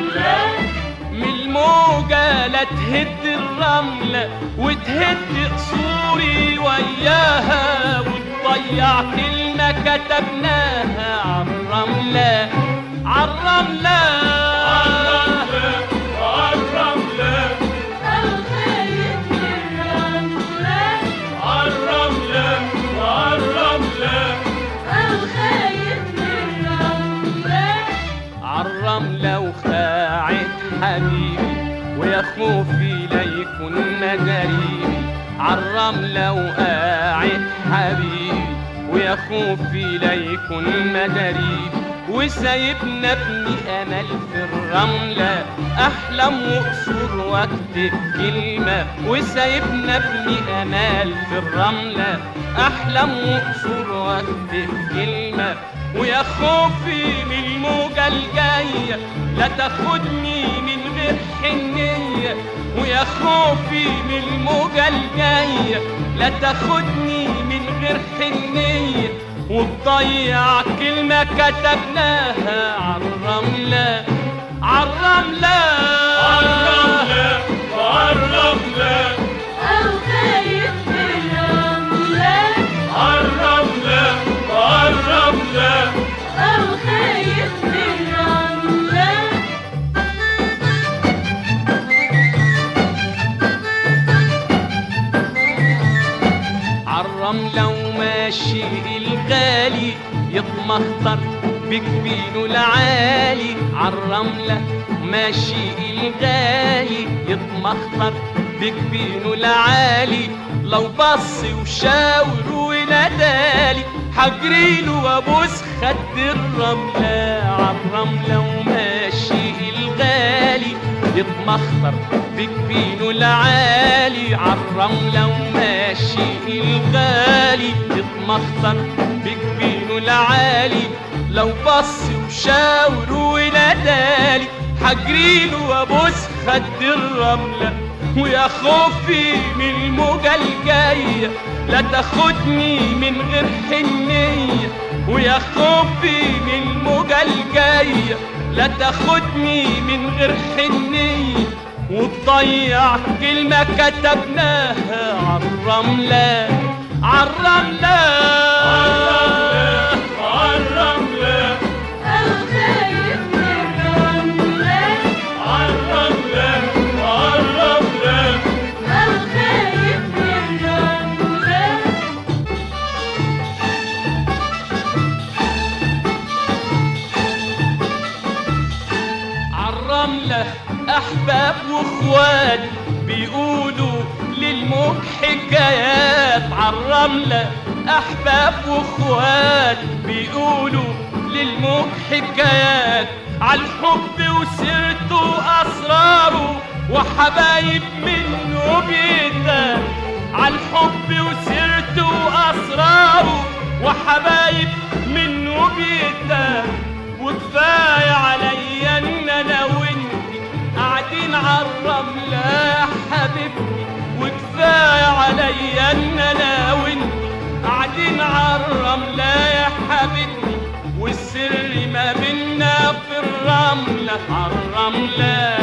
من الموجة لا تهد الرملة وتهد قصوري وياها وتضيع كلمة كتبناها عالرملة عالرملة عالرملة وخاعت حبيبي ويا خوفي لا يكون جريبي عالرملة وقاعد حبيبي ويا خوفي لا يكون مداريبي وسايبنا ابني امل في الرملة احلم واقصر واكتب كلمة وسايبنا ابني امل في الرملة احلم واقصر واكتب كلمة ويا خوفي من الموجة الجاية لا تاخدني من غير حنية ويا خوفي من الموجة الجاية لا تاخدني من غير حنية وتضيع كلمة كتبناها عالرملة عالرملة عالرملة وماشي الغالي يتمخطر بجبينه العالي عالرملة ماشي الغالي يتمخطر بجبينه العالي لو بص وشاور ونادالي حجريله وابوس خد الرملة عالرملة وماشي الغالي يتمخطر بجبينه العالي عالرملة وماشي الغالي يتمخطر بجبينه العالي لو بص وشاور ونادالي حجريله وابوس خد الرملة ويا خوفي من الموجة الجاية لا تاخدني من غير حنية ويا خوفي من الموجة الجاية لا تاخدني من غير حنية وتضيع كلمة كتبناها عالرملة عالرملة عالرملة أحباب وإخوات بيقولوا للموج حكايات عالرملة أحباب وإخوات بيقولوا للموج حكايات عالحب وسيرته وأسراره وحبايب منه بيتان عالحب وسيرته وأسراره وحبايب منه بيتان وكفاية عليا ان انا وانت قاعدين عالرملة يا حبيبتي وكفاية عليا ان انا وانت قاعدين عالرملة يا حبيبتي والسر ما بينا في الرملة عالرملة